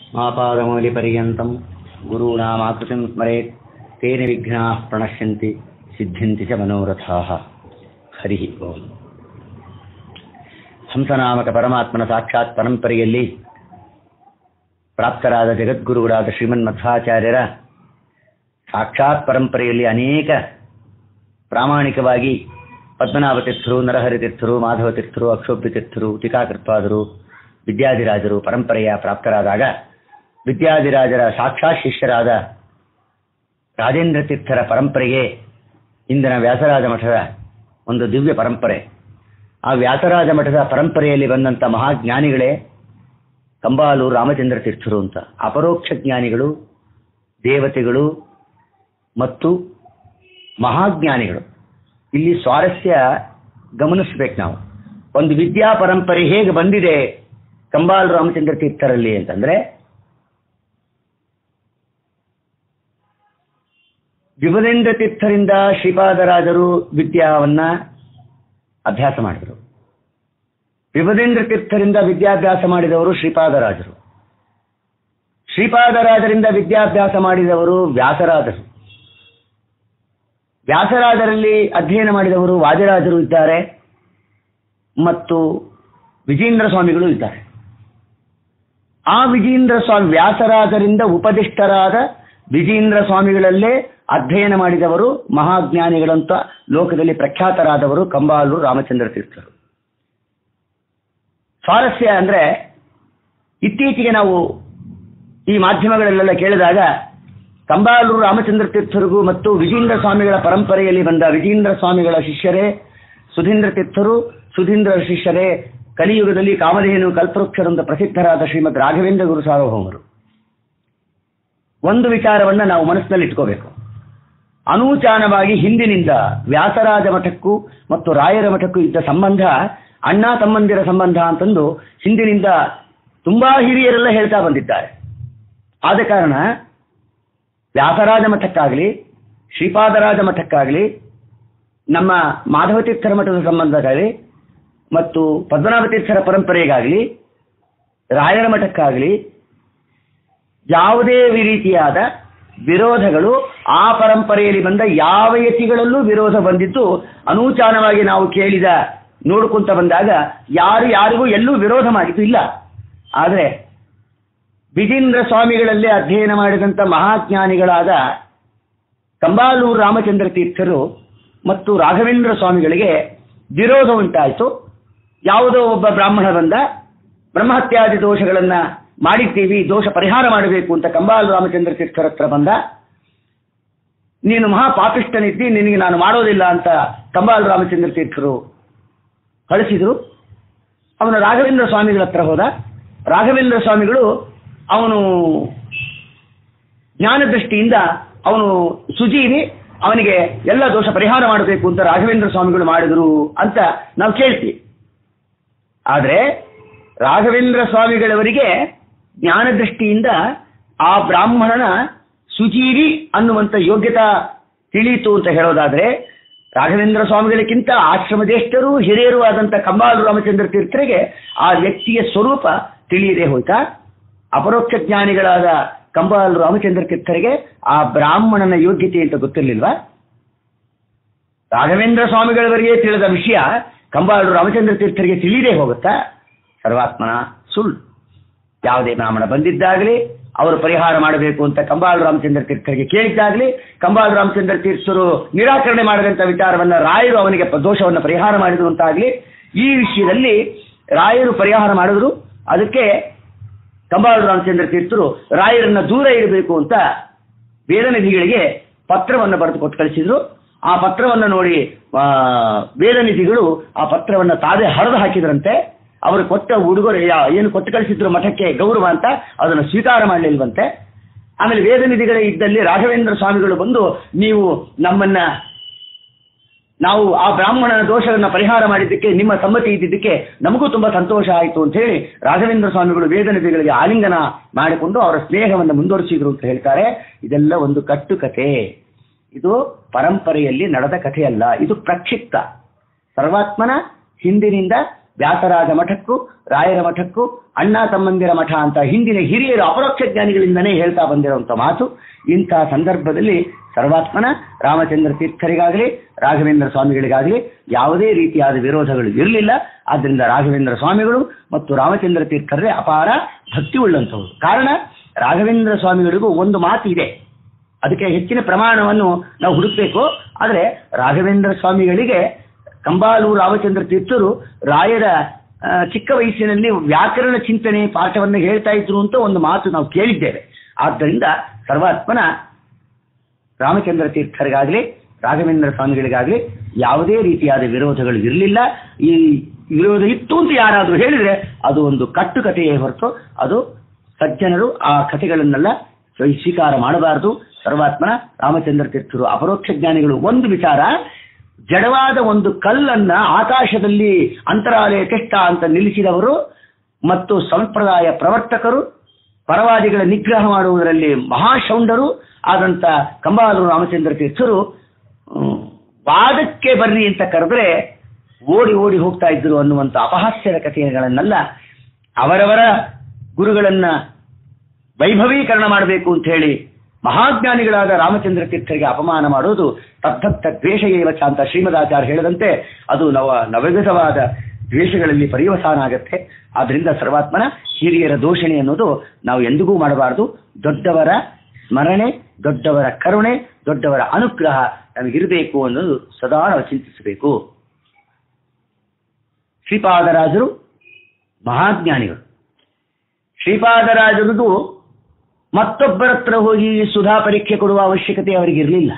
आपादमौलिपर्यन्तं गुरूणामाकृतिं स्मरेत् तेन विघ्नाः प्रणश्यन्ति सिद्ध्यन्ति च मनोरथाः ಹರಿ ಓಂ ಹಂಸನಾಮಕ ಪರಮಾತ್ಮನ ಸಾಕ್ಷಾತ್ ಪರಂಪರೆಯಲ್ಲಿ ಪ್ರಾಪ್ತರಾದ ಜಗದ್ಗುರುಗಳಾದ ಶ್ರೀಮನ್ ಮಧ್ವಾಚಾರ್ಯರ ಸಾಕ್ಷಾತ್ ಪರಂಪರೆಯಲ್ಲಿ ಅನೇಕ ಪ್ರಾಮಾಣಿಕವಾಗಿ ಪದ್ಮನಾಭ ತೀರ್ಥರು ನರಹರಿ ತೀರ್ಥರು ಮಾಧವ ತೀರ್ಥರು ಅಕ್ಷೋಭ್ಯ ತೀರ್ಥರು ಟೀಕಾಕೃತ್ಪಾದರು ವಿದ್ಯಾಧಿರಾಜರು ಪರಂಪರೆಯ ಪ್ರಾಪ್ತರಾದಾಗ ವಿದ್ಯಾಧಿರಾಜರ ಸಾಕ್ಷಾತ್ ಶಿಷ್ಯರಾದ ರಾಜೇಂದ್ರ ತೀರ್ಥರ ಪರಂಪರೆಗೆ ಇಂದಿನ ವ್ಯಾಸರಾಜ ಮಠದ ಒಂದು ದಿವ್ಯ ಪರಂಪರೆ ಆ ವ್ಯಾಸರಾಜ ಮಠದ ಪರಂಪರೆಯಲ್ಲಿ ಬಂದಂಥ ಮಹಾಜ್ಞಾನಿಗಳೇ ಕಂಬಾಲು ರಾಮಚಂದ್ರ ತೀರ್ಥರು ಅಂತ ಅಪರೋಕ್ಷ ಜ್ಞಾನಿಗಳು ದೇವತೆಗಳು ಮತ್ತು ಮಹಾಜ್ಞಾನಿಗಳು ಇಲ್ಲಿ ಸ್ವಾರಸ್ಯ ಗಮನಿಸ್ಬೇಕು ನಾವು ಒಂದು ವಿದ್ಯಾ ಪರಂಪರೆ ಹೇಗೆ ಬಂದಿದೆ ಕಂಬಾಲು ರಾಮಚಂದ್ರ ತೀರ್ಥರಲ್ಲಿ ಅಂತಂದ್ರೆ ವಿಭುದೇಂದ್ರ ತೀರ್ಥರಿಂದ ಶ್ರೀಪಾದರಾಜರು ವಿದ್ಯಾವನ್ನ ಅಭ್ಯಾಸ ಮಾಡಿದರು ವಿಭುದೇಂದ್ರ ತೀರ್ಥರಿಂದ ವಿದ್ಯಾಭ್ಯಾಸ ಮಾಡಿದವರು ಶ್ರೀಪಾದರಾಜರು ಶ್ರೀಪಾದರಾಜರಿಂದ ವಿದ್ಯಾಭ್ಯಾಸ ಮಾಡಿದವರು ವ್ಯಾಸರಾಜರು ವ್ಯಾಸರಾಜರಲ್ಲಿ ಅಧ್ಯಯನ ಮಾಡಿದವರು ವಾದಿರಾಜರು ಇದ್ದಾರೆ ಮತ್ತು ವಿಜೇಂದ್ರ ಸ್ವಾಮಿಗಳು ಇದ್ದಾರೆ ಆ ವಿಜೇಂದ್ರ ಸ್ವಾಮಿ ವ್ಯಾಸರಾಜರಿಂದ ಉಪದಿಷ್ಟರಾದ ವಿಜೇಂದ್ರ ಸ್ವಾಮಿಗಳಲ್ಲೇ ಅಧ್ಯಯನ ಮಾಡಿದವರು ಮಹಾಜ್ಞಾನಿಗಳಂತ ಲೋಕದಲ್ಲಿ ಪ್ರಖ್ಯಾತರಾದವರು ಕಂಬಾಲು ರಾಮಚಂದ್ರ ತೀರ್ಥರು ಸ್ವಾರಸ್ಯ ಅಂದ್ರೆ ಇತ್ತೀಚೆಗೆ ನಾವು ಈ ಮಾಧ್ಯಮಗಳಲ್ಲೆಲ್ಲ ಕೇಳಿದಾಗ ಕಂಬಾಲು ರಾಮಚಂದ್ರ ತೀರ್ಥರಿಗೂ ಮತ್ತು ವಿಜೇಂದ್ರ ಸ್ವಾಮಿಗಳ ಪರಂಪರೆಯಲ್ಲಿ ಬಂದ ವಿಜೇಂದ್ರ ಸ್ವಾಮಿಗಳ ಶಿಷ್ಯರೇ ಸುಧೀಂದ್ರ ತೀರ್ಥರು ಸುಧೀಂದ್ರ ಶಿಷ್ಯರೇ ಕಲಿಯುಗದಲ್ಲಿ ಕಾಮಧೇನು ಕಲ್ಪವೃಕ್ಷರಂತ ಪ್ರಸಿದ್ಧರಾದ ಶ್ರೀಮದ್ ರಾಘವೇಂದ್ರ ಗುರು ಸಾರ್ವಭೌಮರು ಒಂದು ವಿಚಾರವನ್ನ ನಾವು ಮನಸ್ಸಿನಲ್ಲಿ ಇಟ್ಕೋಬೇಕು ಅನೂಚಾನವಾಗಿ ಹಿಂದಿನಿಂದ ವ್ಯಾಸರಾಜ ಮಠಕ್ಕೂ ಮತ್ತು ರಾಯರ ಮಠಕ್ಕೂ ಇದ್ದ ಸಂಬಂಧ ಅಣ್ಣ ತಮ್ಮಂದಿರ ಸಂಬಂಧ ಅಂತಂದು ಹಿಂದಿನಿಂದ ತುಂಬಾ ಹಿರಿಯರೆಲ್ಲ ಹೇಳ್ತಾ ಬಂದಿದ್ದಾರೆ ಆದ ಕಾರಣ ವ್ಯಾಸರಾಜ ಮಠಕ್ಕಾಗಲಿ ಶ್ರೀಪಾದರಾಜ ಮಠಕ್ಕಾಗಲಿ ನಮ್ಮ ಮಾಧವ ತೀರ್ಥರ ಮಠದ ಸಂಬಂಧಕ್ಕಾಗಲಿ ಮತ್ತು ಪದ್ಮನಾಭ ತೀರ್ಥರ ಪರಂಪರೆಗಾಗಲಿ ರಾಯರ ಮಠಕ್ಕಾಗಲಿ ಯಾವುದೇ ರೀತಿಯಾದ ವಿರೋಧಗಳು ಆ ಪರಂಪರೆಯಲ್ಲಿ ಬಂದ ಯಾವ ಯತಿಗಳಲ್ಲೂ ವಿರೋಧ ಬಂದಿದ್ದು ಅನೂಚಾನವಾಗಿ ನಾವು ಕೇಳಿದ ನೋಡ್ಕೊಂತ ಬಂದಾಗ ಯಾರು ಯಾರಿಗೂ ಎಲ್ಲೂ ವಿರೋಧ ಮಾಡಿದ್ದು ಇಲ್ಲ ಆದರೆ ವಿಜೇಂದ್ರ ಸ್ವಾಮಿಗಳಲ್ಲೇ ಅಧ್ಯಯನ ಮಾಡಿದಂಥ ಮಹಾಜ್ಞಾನಿಗಳಾದ ಕಂಬಾಲೂರು ರಾಮಚಂದ್ರ ತೀರ್ಥರು ಮತ್ತು ರಾಘವೇಂದ್ರ ಸ್ವಾಮಿಗಳಿಗೆ ವಿರೋಧ ಉಂಟಾಯಿತು ಯಾವುದೋ ಒಬ್ಬ ಬ್ರಾಹ್ಮಣ ಬಂದ ಬ್ರಹ್ಮಹತ್ಯಾದಿ ದೋಷಗಳನ್ನ ಮಾಡಿದ್ದೀವಿ ದೋಷ ಪರಿಹಾರ ಮಾಡಬೇಕು ಅಂತ ಕಂಬಾಲು ರಾಮಚಂದ್ರ ತೀರ್ಥರ ಹತ್ರ ಬಂದ ನೀನು ಮಹಾಪಾಪಿಷ್ಟನಿದ್ದಿ ನಿನಗೆ ನಾನು ಮಾಡೋದಿಲ್ಲ ಅಂತ ಕಂಬಾಲು ರಾಮಚಂದ್ರ ತೀರ್ಥರು ಕಳಿಸಿದ್ರು ಅವನು ರಾಘವೇಂದ್ರ ಸ್ವಾಮಿಗಳ ಹತ್ರ ಹೋದ ರಾಘವೇಂದ್ರ ಸ್ವಾಮಿಗಳು ಅವನು ಜ್ಞಾನದೃಷ್ಟಿಯಿಂದ ಅವನು ಸುಜೀವಿ ಅವನಿಗೆ ಎಲ್ಲ ದೋಷ ಪರಿಹಾರ ಮಾಡಬೇಕು ಅಂತ ರಾಘವೇಂದ್ರ ಸ್ವಾಮಿಗಳು ಮಾಡಿದರು ಅಂತ ನಾವು ಕೇಳ್ತೀವಿ ಆದರೆ ರಾಘವೇಂದ್ರ ಸ್ವಾಮಿಗಳವರಿಗೆ ಜ್ಞಾನದೃಷ್ಟಿಯಿಂದ ಆ ಬ್ರಾಹ್ಮಣನ ಸುಜೀವಿ ಅನ್ನುವಂಥ ಯೋಗ್ಯತಾ ತಿಳಿಯಿತು ಅಂತ ಹೇಳೋದಾದ್ರೆ ರಾಘವೇಂದ್ರ ಸ್ವಾಮಿಗಳಿಗಿಂತ ಆಶ್ರಮದೇಷ್ಟರು ಹಿರಿಯರು ಆದಂಥ ಕಂಬಾಲು ರಾಮಚಂದ್ರ ತೀರ್ಥರಿಗೆ ಆ ವ್ಯಕ್ತಿಯ ಸ್ವರೂಪ ತಿಳಿಯದೆ ಹೋಯ್ತಾ ಅಪರೋಕ್ಷ ಜ್ಞಾನಿಗಳಾದ ಕಂಬಾಲು ರಾಮಚಂದ್ರ ತೀರ್ಥರಿಗೆ ಆ ಬ್ರಾಹ್ಮಣನ ಯೋಗ್ಯತೆ ಅಂತ ಗೊತ್ತಿರಲಿಲ್ವಾ ರಾಘವೇಂದ್ರ ಸ್ವಾಮಿಗಳವರಿಗೆ ತಿಳಿದ ವಿಷಯ ಕಂಬಾಲು ರಾಮಚಂದ್ರ ತೀರ್ಥರಿಗೆ ತಿಳಿದೇ ಹೋಗುತ್ತಾ ಸರ್ವಾತ್ಮನ ಸುಳ್ಳು ಯಾವುದೇ ಬ್ರಾಹ್ಮಣ ಬಂದಿದ್ದಾಗಲಿ ಅವರು ಪರಿಹಾರ ಮಾಡಬೇಕು ಅಂತ ಕಂಬಾಲು ರಾಮಚಂದ್ರ ತೀರ್ಥರಿಗೆ ಕೇಳಿದ್ದಾಗಲಿ ಕಂಬಾಲು ರಾಮಚಂದ್ರ ತೀರ್ಥರು ನಿರಾಕರಣೆ ಮಾಡಿದಂಥ ವಿಚಾರವನ್ನ ರಾಯರು ಅವನಿಗೆ ದೋಷವನ್ನು ಪರಿಹಾರ ಮಾಡಿದ್ರು ಅಂತಾಗಲಿ ಈ ವಿಷಯದಲ್ಲಿ ರಾಯರು ಪರಿಹಾರ ಮಾಡಿದ್ರು ಅದಕ್ಕೆ ಕಂಬಾಲು ರಾಮಚಂದ್ರ ತೀರ್ಥರು ರಾಯರನ್ನ ದೂರ ಇಡಬೇಕು ಅಂತ ವೇದನಿಧಿಗಳಿಗೆ ಪತ್ರವನ್ನು ಬರೆದು ಕೊಟ್ಟು ಕಳಿಸಿದ್ರು ಆ ಪತ್ರವನ್ನು ನೋಡಿ ವೇದನಿಧಿಗಳು ಆ ಪತ್ರವನ್ನು ತಾವೇ ಹರಿದು ಹಾಕಿದ್ರಂತೆ ಅವರು ಕೊಟ್ಟ ಉಡುಗೊರೆ ಏನು ಕೊಟ್ಟು ಕಳಿಸಿದ್ರು ಮಠಕ್ಕೆ ಗೌರವ ಅಂತ ಅದನ್ನು ಸ್ವೀಕಾರ ಮಾಡಲಿಲ್ವಂತೆ ಆಮೇಲೆ ವೇದನಿಧಿಗಳೇ ಇದ್ದಲ್ಲಿ ರಾಘವೇಂದ್ರ ಸ್ವಾಮಿಗಳು ಬಂದು ನೀವು ನಮ್ಮನ್ನ ನಾವು ಆ ಬ್ರಾಹ್ಮಣನ ದೋಷವನ್ನು ಪರಿಹಾರ ಮಾಡಿದ್ದಕ್ಕೆ ನಿಮ್ಮ ಸಮ್ಮತಿ ಇದ್ದಿದ್ದಕ್ಕೆ ನಮಗೂ ತುಂಬಾ ಸಂತೋಷ ಆಯಿತು ಅಂತ ಹೇಳಿ ರಾಘವೇಂದ್ರ ಸ್ವಾಮಿಗಳು ವೇದನಿಧಿಗಳಿಗೆ ಆಲಿಂಗನ ಮಾಡಿಕೊಂಡು ಅವರ ಸ್ನೇಹವನ್ನು ಮುಂದುವರಿಸಿದ್ರು ಅಂತ ಹೇಳ್ತಾರೆ ಇದೆಲ್ಲ ಒಂದು ಕಟ್ಟುಕತೆ ಇದು ಪರಂಪರೆಯಲ್ಲಿ ನಡೆದ ಕಥೆಯಲ್ಲ ಇದು ಪ್ರಕ್ಷಿಪ್ತ ಸರ್ವಾತ್ಮನ ಹಿಂದಿನಿಂದ ವ್ಯಾಸರಾಜ ಮಠಕ್ಕೂ ರಾಯರ ಮಠಕ್ಕೂ ಅಣ್ಣ ತಮ್ಮಂದಿರ ಮಠ ಅಂತ ಹಿಂದಿನ ಹಿರಿಯರು ಅಪರೋಕ್ಷ ಜ್ಞಾನಿಗಳಿಂದನೇ ಹೇಳ್ತಾ ಬಂದಿರುವಂತ ಮಾತು ಇಂತಹ ಸಂದರ್ಭದಲ್ಲಿ ಸರ್ವಾತ್ಮನ ರಾಮಚಂದ್ರ ತೀರ್ಥರಿಗಾಗಲಿ ರಾಘವೇಂದ್ರ ಸ್ವಾಮಿಗಳಿಗಾಗಲಿ ಯಾವುದೇ ರೀತಿಯಾದ ವಿರೋಧಗಳು ಇರಲಿಲ್ಲ ಆದ್ದರಿಂದ ರಾಘವೇಂದ್ರ ಸ್ವಾಮಿಗಳು ಮತ್ತು ರಾಮಚಂದ್ರ ತೀರ್ಥರೇ ಅಪಾರ ಭಕ್ತಿ ಉಳ್ಳಂಥವ್ರು ಕಾರಣ ರಾಘವೇಂದ್ರ ಸ್ವಾಮಿಗಳಿಗೂ ಒಂದು ಮಾತು ಇದೆ ಅದಕ್ಕೆ ಹೆಚ್ಚಿನ ಪ್ರಮಾಣವನ್ನು ನಾವು ಹುಡುಕಬೇಕು ಆದರೆ ರಾಘವೇಂದ್ರ ಸ್ವಾಮಿಗಳಿಗೆ ಕಂಬಾಲು ರಾಮಚಂದ್ರ ತೀರ್ಥರು ರಾಯರ ಆ, ಚಿಕ್ಕ ವಯಸ್ಸಿನಲ್ಲಿ ವ್ಯಾಕರಣ ಚಿಂತನೆ ಪಾಠವನ್ನು ಹೇಳ್ತಾ ಇದ್ರು ಅಂತ ಒಂದು ಮಾತು ನಾವು ಕೇಳಿದ್ದೇವೆ ಆದ್ದರಿಂದ ಸರ್ವಾತ್ಮನ ರಾಮಚಂದ್ರ ತೀರ್ಥರಿಗಾಗಲಿ ರಾಘವೇಂದ್ರ ಸ್ವಾಮಿಗಳಿಗಾಗಲಿ ಯಾವುದೇ ರೀತಿಯಾದ ವಿರೋಧಗಳು ಇರಲಿಲ್ಲ ಈ ವಿರೋಧ ಇತ್ತು ಅಂತ ಯಾರಾದರೂ ಹೇಳಿದ್ರೆ ಅದು ಒಂದು ಕಟ್ಟುಕತೆಯೇ ಹೊರತು ಅದು ಸಜ್ಜನರು ಆ ಕಥೆಗಳನ್ನೆಲ್ಲ ಸ್ವೀ- ಸ್ವೀಕಾರ ಮಾಡಬಾರದು ಸರ್ವಾತ್ಮನ ರಾಮಚಂದ್ರ ತೀರ್ಥರು ಅಪರೋಕ್ಷ ಜ್ಞಾನಿಗಳು ಒಂದು ವಿಚಾರ ಜಡವಾದ ಒಂದು ಕಲ್ಲನ್ನ ಆಕಾಶದಲ್ಲಿ ಅಂತರಾಲಯ ಕೆಷ್ಟ ಅಂತ ನಿಲ್ಲಿಸಿದವರು ಮತ್ತು ಸಂಪ್ರದಾಯ ಪ್ರವರ್ತಕರು ಪರವಾದಿಗಳ ನಿಗ್ರಹ ಮಾಡುವುದರಲ್ಲಿ ಮಹಾಶೌಂಡರು ಆದಂತ ಕಂಬಾಲರು ರಾಮಚಂದ್ರ ತೀರ್ಥರು ಹ್ಮ್, ವಾದಕ್ಕೆ ಬರ್ರಿ ಅಂತ ಕರೆದ್ರೆ ಓಡಿ ಓಡಿ ಹೋಗ್ತಾ ಇದ್ರು ಅನ್ನುವಂಥ ಅಪಹಾಸ್ಯದ ಕಥೆಗಳನ್ನೆಲ್ಲ ಅವರವರ ಗುರುಗಳನ್ನ ವೈಭವೀಕರಣ ಮಾಡಬೇಕು ಅಂತ ಹೇಳಿ ಮಹಾಜ್ಞಾನಿಗಳಾದ ರಾಮಚಂದ್ರ ತೀರ್ಥರಿಗೆ ಅಪಮಾನ ಮಾಡೋದು ತತ್ತತ್ತ ದ್ವೇಷ ಏವ ಚ ಅಂತ ಶ್ರೀಮದಾಚಾರ್ಯ ಹೇಳಿದಂತೆ ಅದು ನವ ನವವಿಧವಾದ ದ್ವೇಷಗಳಲ್ಲಿ ಪರ್ಯವಸಾನ ಆಗತ್ತೆ ಆದ್ರಿಂದ ಸರ್ವಾತ್ಮನ ಹಿರಿಯರ ದೋಷಣೆ ಅನ್ನೋದು ನಾವು ಎಂದಿಗೂ ಮಾಡಬಾರದು ದೊಡ್ಡವರ ಸ್ಮರಣೆ ದೊಡ್ಡವರ ಕರುಣೆ ದೊಡ್ಡವರ ಅನುಗ್ರಹ ನಮಗಿರಬೇಕು ಅನ್ನೋದು ಸದಾ ನಾವು ಚಿಂತಿಸಬೇಕು ಶ್ರೀಪಾದರಾಜರು ಮಹಾಜ್ಞಾನಿಗಳು ಶ್ರೀಪಾದರಾಜರದು ಮತ್ತೊಬ್ಬರ ಹತ್ರ ಹೋಗಿ ಸುಧಾ ಪರೀಕ್ಷೆ ಕೊಡುವ ಅವಶ್ಯಕತೆ ಅವರಿಗೆ ಇರಲಿಲ್ಲ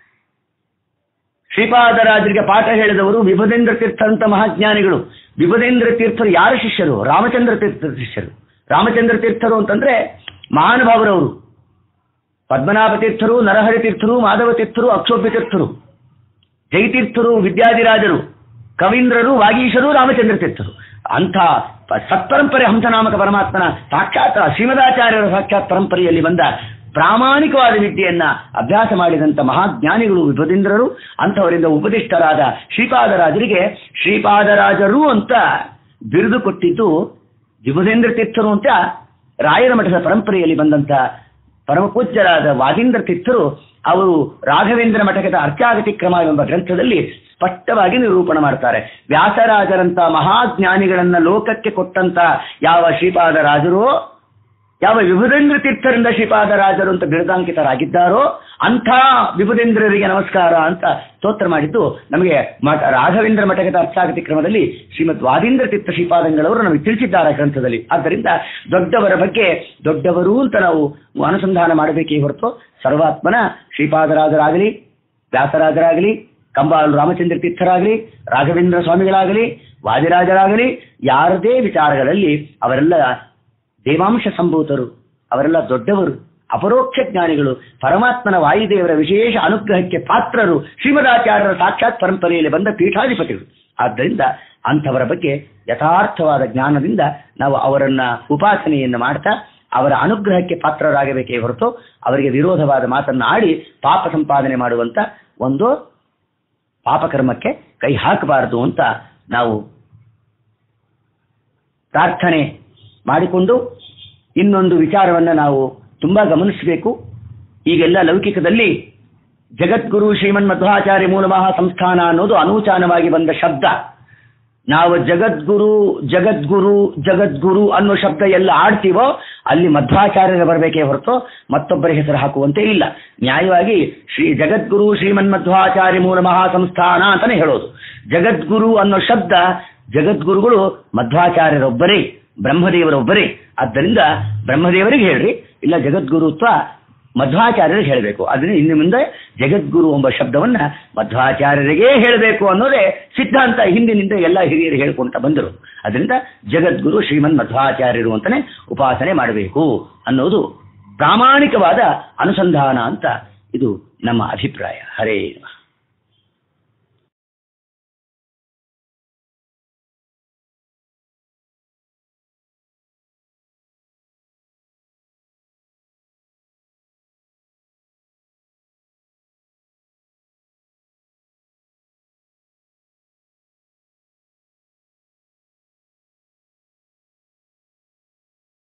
ಶ್ರೀಪಾದರಾಜರಿಗೆ ಪಾಠ ಹೇಳಿದವರು ವಿಭದೇಂದ್ರ ತೀರ್ಥರಂತ ಮಹಾಜ್ಞಾನಿಗಳು ವಿಭದೇಂದ್ರ ತೀರ್ಥರು ಯಾರ ಶಿಷ್ಯರು ರಾಮಚಂದ್ರ ತೀರ್ಥರ ಶಿಷ್ಯರು ರಾಮಚಂದ್ರ ತೀರ್ಥರು ಅಂತಂದ್ರೆ ಮಹಾನುಭಾವರವರು ಪದ್ಮನಾಭ ತೀರ್ಥರು ನರಹರಿ ತೀರ್ಥರು ಮಾಧವ ತೀರ್ಥರು ಅಕ್ಷೋಭ್ಯ ತೀರ್ಥರು ಜಯತೀರ್ಥರು ವಿದ್ಯಾಧಿರಾಜರು ಕವೀಂದ್ರರು ವಾಗೀಶರು ರಾಮಚಂದ್ರ ತೀರ್ಥರು ಅಂಥ ಪ- ಸತ್ಪರಂಪರೆ ಹಂಸನಾಮಕ ಪರಮಾತ್ಮನ ಸಾಕ್ಷಾತ್ ಶ್ರೀಮದಾಚಾರ್ಯರ ಸಾಕ್ಷಾತ್ ಪರಂಪರೆಯಲ್ಲಿ ಬಂದ ಪ್ರಾಮಾಣಿಕವಾದ ವಿದ್ಯೆಯನ್ನ ಅಭ್ಯಾಸ ಮಾಡಿದಂಥ ಮಹಾಜ್ಞಾನಿಗಳು ವಿಭದಿಂದ್ರರು ಅಂಥವರಿಂದ ಉಪದಿಷ್ಟರಾದ ಶ್ರೀಪಾದರಾಜರಿಗೆ ಶ್ರೀಪಾದರಾಜರು ಅಂತ ಬಿರುದು ಕೊಟ್ಟಿದ್ದು ವಿಭುಧೇಂದ್ರ ತೀರ್ಥರು ಅಂತ ರಾಯರ ಮಠದ ಪರಂಪರೆಯಲ್ಲಿ ಬಂದಂತ ಪರಮಪೂಜ್ಯರಾದ ವಾದೀಂದ್ರ ತೀರ್ಥರು ಅವರು ರಾಘವೇಂದ್ರ ಮಠಕದ ಅರ್ಚಾಗತಿ ಕ್ರಮ ಎಂಬ ಗ್ರಂಥದಲ್ಲಿ ಸ್ಪಷ್ಟವಾಗಿ ನಿರೂಪಣೆ ಮಾಡ್ತಾರೆ ವ್ಯಾಸರಾಜರಂತ ಮಹಾಜ್ಞಾನಿಗಳನ್ನ ಲೋಕಕ್ಕೆ ಕೊಟ್ಟಂತ ಯಾವ ಶ್ರೀಪಾದರಾಜರು ಯಾವ ವಿಭುಧೇಂದ್ರ ತೀರ್ಥರಿಂದ ಶ್ರೀಪಾದರಾಜರು ಅಂತ ಬಿರುದಾಂಕಿತರಾಗಿದ್ದಾರೋ ಅಂಥ ವಿಭುಧೇಂದ್ರರಿಗೆ ನಮಸ್ಕಾರ ಅಂತ ಸ್ತೋತ್ರ ಮಾಡಿದ್ದು ನಮಗೆ ಮಠ ರಾಘವೇಂದ್ರ ಮಠಕದ ಅರ್ಥಾಗತಿ ಕ್ರಮದಲ್ಲಿ ಶ್ರೀಮದ್ ವಾದೀಂದ್ರ ತೀರ್ಥ ಶ್ರೀಪಾದಂಗಳವರು ನಮಗೆ ತಿಳಿಸಿದ್ದಾರೆ ಆ ಗ್ರಂಥದಲ್ಲಿ ಆದ್ದರಿಂದ ದೊಡ್ಡವರ ಬಗ್ಗೆ ದೊಡ್ಡವರು ಅಂತ ನಾವು ಅನುಸಂಧಾನ ಮಾಡಬೇಕೇ ಹೊರತು ಸರ್ವಾತ್ಮನ ಶ್ರೀಪಾದರಾಜರಾಗಲಿ ವ್ಯಾಸರಾಜರಾಗಲಿ ಕಂಬಾಲು ರಾಮಚಂದ್ರ ತೀರ್ಥರಾಗಲಿ ರಾಘವೇಂದ್ರ ಸ್ವಾಮಿಗಳಾಗಲಿ ವಾದಿರಾಜರಾಗಲಿ ಯಾರದೇ ವಿಚಾರಗಳಲ್ಲಿ ಅವರೆಲ್ಲ ದೇವಾಂಶ ಸಂಭೂತರು ಅವರೆಲ್ಲ ದೊಡ್ಡವರು ಅಪರೋಕ್ಷ ಜ್ಞಾನಿಗಳು ಪರಮಾತ್ಮನ ವಾಯುದೇವರ ವಿಶೇಷ ಅನುಗ್ರಹಕ್ಕೆ ಪಾತ್ರರು ಶ್ರೀಮದಾಚಾರ್ಯರ ಸಾಕ್ಷಾತ್ ಪರಂಪರೆಯಲ್ಲಿ ಬಂದ ಪೀಠಾಧಿಪತಿಗಳು ಆದ್ದರಿಂದ ಅಂಥವರ ಬಗ್ಗೆ ಯಥಾರ್ಥವಾದ ಜ್ಞಾನದಿಂದ ನಾವು ಅವರನ್ನ ಉಪಾಸನೆಯನ್ನು ಮಾಡ್ತಾ ಅವರ ಅನುಗ್ರಹಕ್ಕೆ ಪಾತ್ರರಾಗಬೇಕೇ ಹೊರತು ಅವರಿಗೆ ವಿರೋಧವಾದ ಮಾತನ್ನ ಆಡಿ ಪಾಪ ಸಂಪಾದನೆ ಮಾಡುವಂತ ಒಂದು ಪಾಪಕರ್ಮಕ್ಕೆ ಕೈ ಹಾಕಬಾರದು ಅಂತ ನಾವು ಪ್ರಾರ್ಥನೆ ಮಾಡಿಕೊಂಡು ಇನ್ನೊಂದು ವಿಚಾರವನ್ನ ನಾವು ತುಂಬಾ ಗಮನಿಸಬೇಕು ಈಗೆಲ್ಲ ಲೌಕಿಕದಲ್ಲಿ ಜಗದ್ಗುರು ಶ್ರೀಮನ್ ಮಧ್ವಾಚಾರ್ಯ ಮೂಲಮಹಾ ಸಂಸ್ಥಾನ ಅನ್ನೋದು ಅನೂಚಾನವಾಗಿ ಬಂದ ಶಬ್ದ ನಾವು ಜಗದ್ಗುರು ಜಗದ್ಗುರು ಜಗದ್ಗುರು ಅನ್ನೋ ಶಬ್ದ ಎಲ್ಲ ಆಡ್ತೀವೋ ಅಲ್ಲಿ ಮಧ್ವಾಚಾರ್ಯರ ಬರಬೇಕೇ ಹೊರತು ಮತ್ತೊಬ್ಬರ ಹೆಸರು ಹಾಕುವಂತೆ ಇಲ್ಲ ನ್ಯಾಯವಾಗಿ ಶ್ರೀ ಜಗದ್ಗುರು ಶ್ರೀಮನ್ ಮಧ್ವಾಚಾರ್ಯ ಮೂಲ ಮಹಾ ಸಂಸ್ಥಾನ ಅಂತಾನೆ ಹೇಳೋದು ಜಗದ್ಗುರು ಅನ್ನೋ ಶಬ್ದ ಜಗದ್ಗುರುಗಳು ಮಧ್ವಾಚಾರ್ಯರೊಬ್ಬರೇ ಬ್ರಹ್ಮದೇವರೊಬ್ಬರೇ ಆದ್ದರಿಂದ ಬ್ರಹ್ಮದೇವರಿಗೆ ಹೇಳ್ರಿ ಇಲ್ಲ ಜಗದ್ಗುರುತ್ವ ಮಧ್ವಾಚಾರ್ಯರಿಗೆ ಹೇಳಬೇಕು ಅದರಿಂದ ಇನ್ನು ಮುಂದೆ ಜಗದ್ಗುರು ಎಂಬ ಶಬ್ದವನ್ನ ಮಧ್ವಾಚಾರ್ಯರಿಗೇ ಹೇಳಬೇಕು ಅನ್ನೋದೇ ಸಿದ್ಧಾಂತ ಹಿಂದಿನಿಂದ ಎಲ್ಲ ಹಿರಿಯರು ಹೇಳ್ಕೊಂತ ಬಂದರು ಅದರಿಂದ ಜಗದ್ಗುರು ಶ್ರೀಮನ್ ಮಧ್ವಾಚಾರ್ಯರು ಅಂತಾನೆ ಉಪಾಸನೆ ಮಾಡಬೇಕು ಅನ್ನೋದು ಪ್ರಾಮಾಣಿಕವಾದ ಅನುಸಂಧಾನ ಅಂತ ಇದು ನಮ್ಮ ಅಭಿಪ್ರಾಯ ಹರೇ ನಮಃ